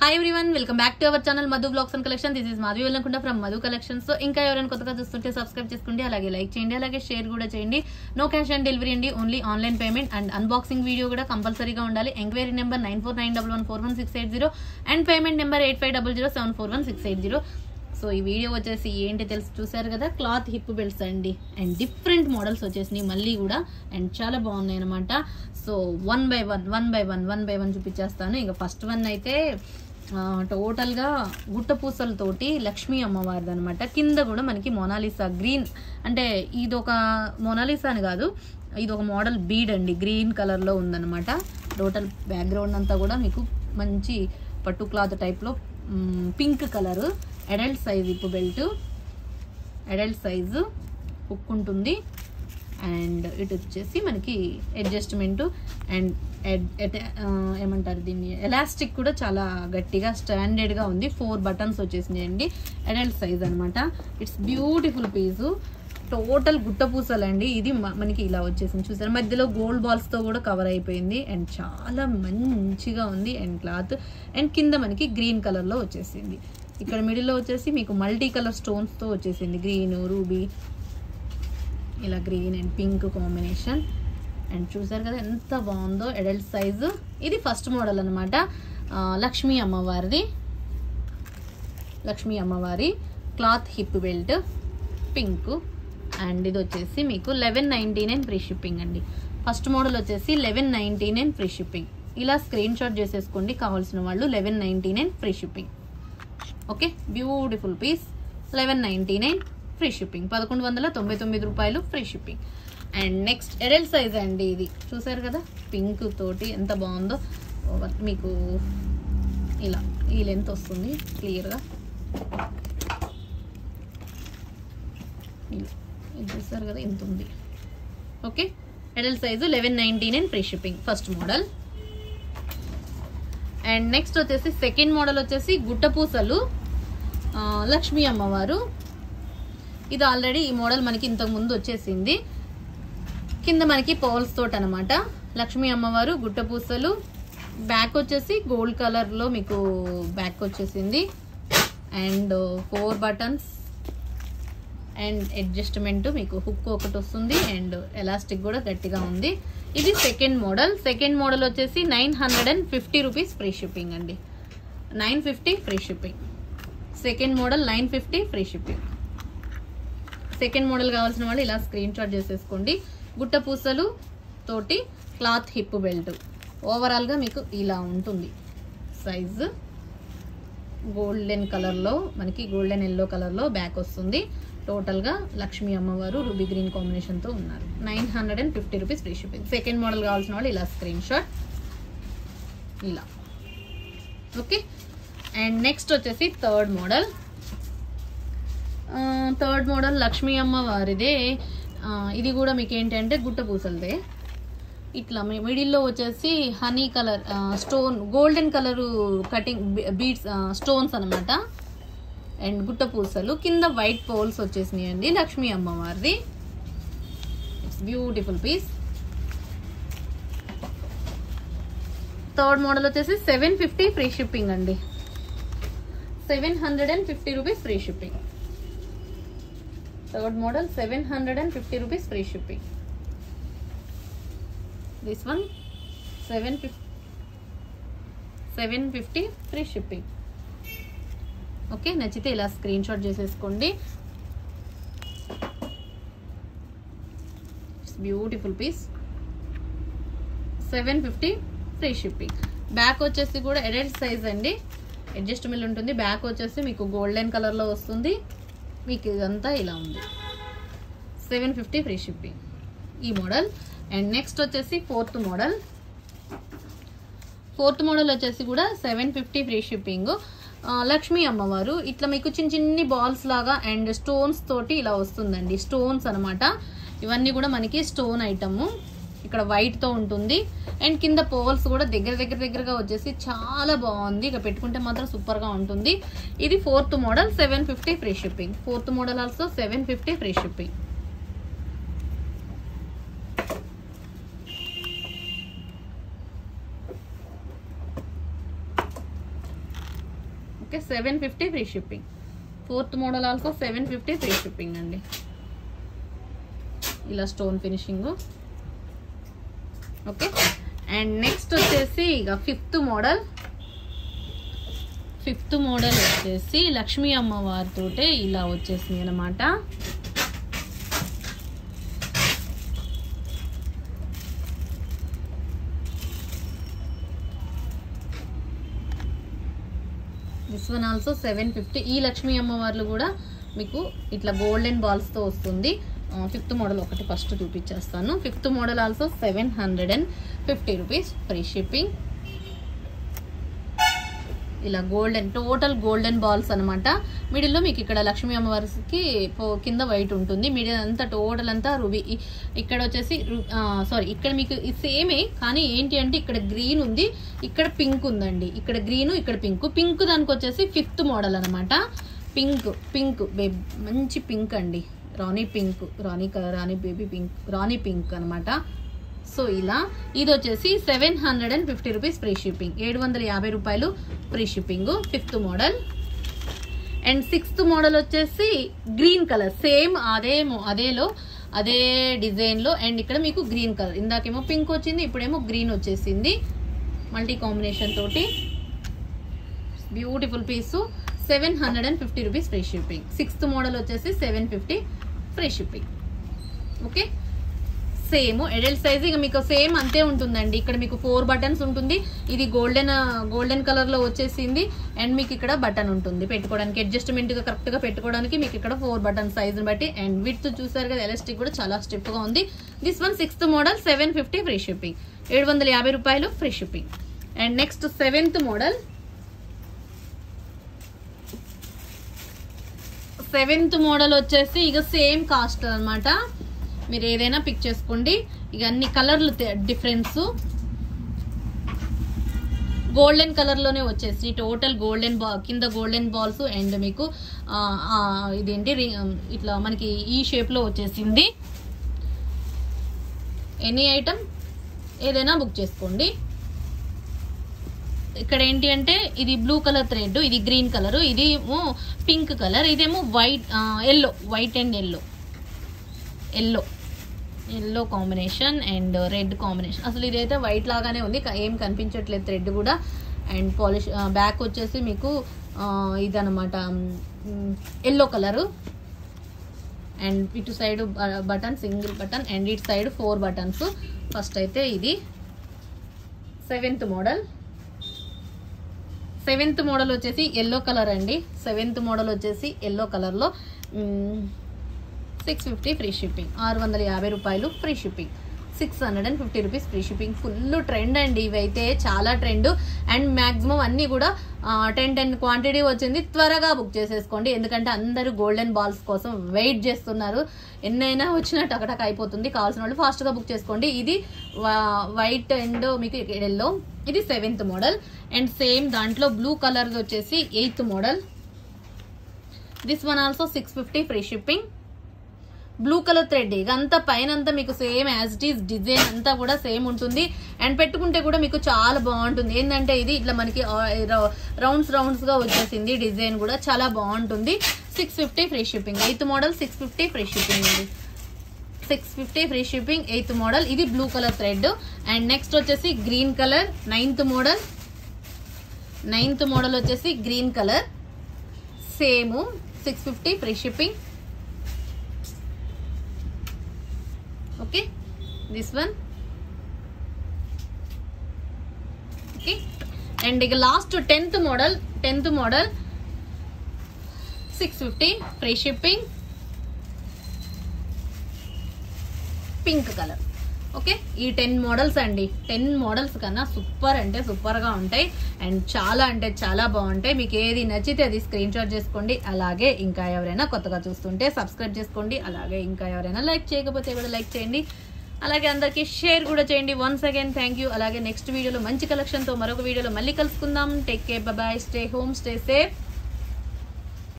hi everyone welcome back to our channel Madhu blogs and collection this is Madhavi వెళ్ళకుండా from Madhu collections so ఇంకా ఎవరైనా కొత్తగా చూస్తుంటే సబ్స్క్రైబ్ చేసుకోండి అలాగే లైక్ చేయండి అలాగే షేర్ కూడా చేయండి నో క్యాష్ ఆన్ డెలివరీ అండి only online payment and unboxing video కూడా కంపల్సరీగా ఉండాలి enquiry number nine four nine double one four one six eight zero and payment number eight five double zero seven four one six eight zero so ఈ video వచ్చేసి ఏంటి తెలిసి చూసారు కదా cloth hip belts అండి అండ్ డిఫరెంట్ మోడల్స్ వచ్చేసినాయి మళ్ళీ కూడా అండ్ చాలా బాగున్నాయి అనమాట so one by one one by one one by one చూపించేస్తాను ఇంకా ఫస్ట్ వన్ అయితే ఆ, టోటల్గా గుట్ట పూసలతోటి లక్ష్మీ అమ్మవారిది అనమాట కింద కూడా మనకి మొనాలిసా గ్రీన్ అంటే ఇది ఒక మొనాలిసా అని కాదు ఇది ఒక మోడల్ బీడ్ అండి గ్రీన్ కలర్లో ఉందన్నమాట టోటల్ బ్యాక్గ్రౌండ్ అంతా కూడా మీకు మంచి పట్టు క్లాత్ టైప్లో పింక్ కలర్ అడల్ట్ సైజ్ ఇప్పు బెల్ట్ అడల్ట్ సైజు హుక్ ఉంటుంది అండ్ ఇటు వచ్చేసి మనకి అడ్జస్ట్మెంట్ అండ్ ఏమంటారు దీన్ని ఎలాస్టిక్ కూడా చాలా గట్టిగా స్టాండర్డ్గా ఉంది ఫోర్ బటన్స్ వచ్చేసినాయి అండి అడల్ట్ సైజ్ అనమాట ఇట్స్ బ్యూటిఫుల్ పీసు టోటల్ గుట్ట పూసలండి ఇది మ- మనకి ఇలా వచ్చేసింది చూసారు మధ్యలో గోల్డ్ బాల్స్తో కూడా కవర్ అయిపోయింది అండ్ చాలా మంచిగా ఉంది అండ్ క్లాత్ అండ్ కింద మనకి గ్రీన్ కలర్లో వచ్చేసింది ఇక్కడ మిడిల్లో వచ్చేసి మీకు మల్టీ కలర్ స్టోన్స్తో వచ్చేసింది గ్రీన్ రూబీ ఇలా green and pink combination and చూసారు కదా ఎంత బాగుందో అడల్ట్ సైజు ఇది ఫస్ట్ మోడల్ అనమాట లక్ష్మీ అమ్మవారిది లక్ష్మీ అమ్మవారి cloth hip belt pink and ఇది వచ్చేసి మీకు eleven ninety nine free shipping అండి ఫస్ట్ మోడల్ వచ్చేసి eleven ninety nine free shipping ఇలా స్క్రీన్ షాట్ చేసేసుకోండి కావాల్సిన వాళ్ళు eleven ninety nine free shipping okay beautiful piece eleven ninety nine free shipping పదకొండు వందల తొంభై తొమ్మిది రూపాయలు free shipping and next adult size అండి ఇది చూసారు కదా పింక్ తోటి ఎంత బాగుందో ఓవర్ మీకు ఇలా ఈ లెంత్ వస్తుంది క్లియర్గా ఇలా ఇది చూసారు కదా ఇంత ఉంది okay adult size eleven ninety nine free shipping first model and next వచ్చేసి సెకండ్ మోడల్ వచ్చేసి గుట్టపూసలు ఆ, లక్ష్మీ అమ్మవారు ఇది ఆల్రెడీ ఈ మోడల్ మనకి ఇంతకు ముందు వచ్చేసింది కింద మనకి పౌల్స్ తోట అనమాట లక్ష్మీ అమ్మవారు గుట్టపూసలు బ్యాక్ వచ్చేసి గోల్డ్ కలర్లో మీకు బ్యాక్ వచ్చేసింది and four buttons and adjustment మీకు హుక్ ఒకటి వస్తుంది అండ్ ఎలాస్టిక్ కూడా గట్టిగా ఉంది ఇది సెకండ్ మోడల్ సెకండ్ మోడల్ వచ్చేసి nine hundred and fifty rupees free shipping అండి nine fifty free shipping second model nine fifty free shipping second model కావాల్సిన వాళ్ళు ఇలా స్క్రీన్ షాట్ చేసేసుకోండి గుట్ట పూసలు తోటి క్లాత్ హిప్ బెల్ట్ ఓవరాల్గా మీకు ఇలా ఉంటుంది సైజు గోల్డెన్ కలర్లో మనకి గోల్డెన్ ఎల్లో కలర్లో బ్యాక్ వస్తుంది టోటల్గా లక్ష్మీ అమ్మవారు రూబీ గ్రీన్ కాంబినేషన్తో ఉన్నారు nine hundred and fifty rupees free shipping second model కావాల్సిన వాళ్ళు ఇలా స్క్రీన్ షాట్ ఇలా ఓకే అండ్ నెక్స్ట్ వచ్చేసి third model third model Lakshmi అమ్మవారిదే ఆ, ఇది కూడా మీకు ఏంటంటే గుట్ట పూసలదే ఇట్లా మీ మిడిల్లో వచ్చేసి honey colour stone golden colour cutting beads stones అన్నమాట అండ్ గుట్ట పూసలు కింద వైట్ పోల్స్ వచ్చేసినాయి అండి లక్ష్మీ అమ్మవారిది it's beautiful piece third model వచ్చేసి సెవెన్ ఫిఫ్టీ ఫ్రీ షిప్పింగ్ అండి seven hundred and fifty rupees free shipping third model seven hundred and fifty rupees free shipping this one seven fifty seven fifty free shipping okay నచ్చితే ఇలా screen shot చేసేసుకోండి beautiful piece seven fifty free shipping back వచ్చేసి కూడా adult size అండి adjustable ఉంటుంది back వచ్చేసి మీకు golden కలర్లో వస్తుంది మీకు ఇదంతా ఇలా ఉంది సెవెన్ ఫిఫ్టీ ఫ్రీ షిప్పింగ్ ఈ మోడల్ అండ్ నెక్స్ట్ వచ్చేసి ఫోర్త్ మోడల్ ఫోర్త్ మోడల్ వచ్చేసి కూడా seven fifty free shipping Lakshmi అమ్మవారు ఇట్లా మీకు చిన్న చిన్ని బాల్స్ లాగా అండ్ స్టోన్స్ తోటి ఇలా వస్తుందండి స్టోన్స్ అన్నమాట ఇవన్నీ కూడా మనకి స్టోన్ ఐటమ్ ఇక్కడ white తో ఉంటుంది అండ్ కింద పోల్స్ కూడా దగ్గర దగ్గర దగ్గరగా వచ్చేసి చాలా బాగుంది ఇక పెట్టుకుంటే మాత్రం సూపర్ గా ఉంటుంది ఇది fourth model seven fifty free shipping fourth model also seven fifty free shipping okay seven fifty free shipping fourth model also seven fifty free shipping అండి ఇలా stone finishing okay and next వచ్చేసి ఇక fifth model fifth model వచ్చేసి లక్ష్మీ అమ్మవారితోటే ఇలా వచ్చేసింది అనమాట this one also seven fifty ఈ లక్ష్మీ అమ్మవార్లు కూడా మీకు ఇట్లా గోల్డెన్ బాల్స్తో వస్తుంది ఫిఫ్త్ మోడల్ ఒకటి ఫస్ట్ చూపించేస్తాను fifth model also seven hundred and fifty rupees free shipping ఇలా గోల్డెన్ టోటల్ గోల్డెన్ బాల్స్ అనమాట మిడిల్లో మీకు ఇక్కడ లక్ష్మీ అమ్మవారికి పో- కింద వైట్ ఉంటుంది మిడిల్ అంతా టోటల్ అంతా రుబీ ఇ- ఇక్కడ వచ్చేసి సారీ ఇక్కడ మీకు ఇది సేమే కానీ ఏంటి అంటే ఇక్కడ గ్రీన్ ఉంది ఇక్కడ పింక్ ఉందండి ఇక్కడ గ్రీన్ ఇక్కడ పింక్ పింక్ దానికి వచ్చేసి ఫిఫ్త్ మోడల్ అనమాట పింక్ పింక్ బేబ్ మంచి పింక్ అండి rani pink rani colour rani baby pink rani pink అనమాట సో ఇలా ఇది వచ్చేసి seven hundred and fifty rupees free shipping ఏడు వందల యాభై రూపాయలు free shipping fifth model and sixth model వచ్చేసి గ్రీన్ కలర్ సేమ్ అదే mo- అదేలో అదే డిజైన్ లో అండ్ ఇక్కడ మీకు గ్రీన్ కలర్ ఇందాకేమో పింక్ వచ్చింది ఇప్పుడేమో గ్రీన్ వచ్చేసింది మల్టీ కాంబినేషన్ తోటి beautiful piece seven hundred and fifty rupees free shipping sixth model వచ్చేసి seven fifty free shipping okay same adult size ఇక మీకు సేమ్ అంతే ఉంటుందండి ఇక్కడ మీకు ఫోర్ బటన్స్ ఉంటుంది ఇది గోల్డెన్ గోల్డెన్ కలర్ లో వచ్చేసింది అండ్ మీకు ఇక్కడ బటన్ ఉంటుంది పెట్టుకోవడానికి అడ్జస్ట్మెంట్ గా కరెక్ట్ గా పెట్టుకోవడానికి మీకు ఇక్కడ ఫోర్ బటన్ సైజ్ బట్టి అండ్ విత్ చూసారు కదా ఎలాస్టిక్ కూడా చాలా స్టిఫ్ గా ఉంది this one sixth model seven fifty free shipping ఏడు వందల యాభై రూపాయలు free shipping and next seventh model seventh model వచ్చేసి ఇక సేమ్ కాస్ట్ అన్నమాట మీరు ఏదైనా పిక్ చేసుకోండి ఇక అన్ని కలర్లు డిఫరెన్స్ గోల్డెన్ కలర్ లోనే వచ్చేసి టోటల్ గోల్డెన్ బా కింద గోల్డెన్ బాల్స్ అండ్ మీకు ఆ, ఆ, ఇదేంటి రి- ఇట్లా మనకి ఈ షేప్ లో వచ్చేసింది ఎనీ ఐటమ్ ఏదైనా బుక్ చేసుకోండి ఇక్కడ ఏంటి అంటే ఇది బ్లూ కలర్ థ్రెడ్ ఇది గ్రీన్ కలర్ ఇది ఏమో పింక్ కలర్ ఇదేమో white yellow white and yellow yellow yellow combination and red combination అసలు ఇదైతే వైట్ లాగానే ఉంది క- ఏం కనిపించట్లేదు థ్రెడ్ కూడా అండ్ పాలిష్ బ్యాక్ వచ్చేసి మీకు ఆ, ఇదన్నమాట ఎల్లో కలరు అండ్ ఇటు side button single button and ఇటు సైడ్ ఫోర్ బటన్స్ ఫస్ట్ అయితే ఇది సెవెంత్ మోడల్ సెవెంత్ మోడల్ వచ్చేసి ఎల్లో కలర్ అండి సెవెంత్ మోడల్ వచ్చేసి ఎల్లో కలర్లో సిక్స్ ఫిఫ్టీ ఫ్రీ షిప్పింగ్ ఆరు వందల యాభై రూపాయలు free shipping six hundred and fifty rupees free shipping full trend అండి ఇవైతే చాలా ట్రెండ్ అండ్ మ్యాక్సిమం అన్నీ కూడా టెన్ టెన్ క్వాంటిటీ వచ్చింది త్వరగా బుక్ చేసేసుకోండి ఎందుకంటే అందరూ గోల్డెన్ బాల్స్ కోసం వెయిట్ చేస్తున్నారు ఎన్నైనా వచ్చినా టకటక అయిపోతుంది కావాల్సిన వాళ్ళు ఫాస్ట్గా బుక్ చేసుకోండి ఇది వైట్ అండ్ మీకు ఎల్లో ఇది సెవెంత్ మోడల్ అండ్ సేమ్ దాంట్లో బ్లూ కలర్ వచ్చేసి eighth model this one also six fifty free shipping blue colour thread ఇదంతా పైన అంతా మీకు same as it is design అంతా కూడా సేమ్ ఉంటుంది అండ్ పెట్టుకుంటే కూడా మీకు చాలా బాగుంటుంది ఏంటంటే ఇది ఇట్లా మనకి రౌండ్స్ రౌండ్స్ గా వచ్చేసింది డిజైన్ కూడా చాలా బాగుంటుంది six fifty free shipping eighth model six fifty free shipping అండి six fifty free shipping eighth model ఇది blue colour thread and next వచ్చేసి green colour ninth model ninth model వచ్చేసి green colour same six fifty free shipping okay this one okay and ఇక last tenth model tenth model six fifty free shipping pink colour okay ఈ ten models అండి ten models కన్నా super అంటే super గా ఉంటాయి and చాలా అంటే చాలా బాగుంటాయి మీకు ఏది నచ్చితే అది స్క్రీన్ షాట్ చేసుకోండి అలాగే ఇంకా ఎవరైనా కొత్తగా చూస్తుంటే సబ్స్క్రైబ్ చేసుకోండి అలాగే ఇంకా ఎవరైనా లైక్ చేయకపోతే కూడా లైక్ చేయండి అలాగే అందరికీ షేర్ కూడా చేయండి వన్స్ అగైన్ థ్యాంక్ యూ అలాగే నెక్స్ట్ వీడియోలో మంచి కలెక్షన్తో మరొక వీడియోలో మళ్ళీ కలుసుకుందాం take care bye stay home stay safe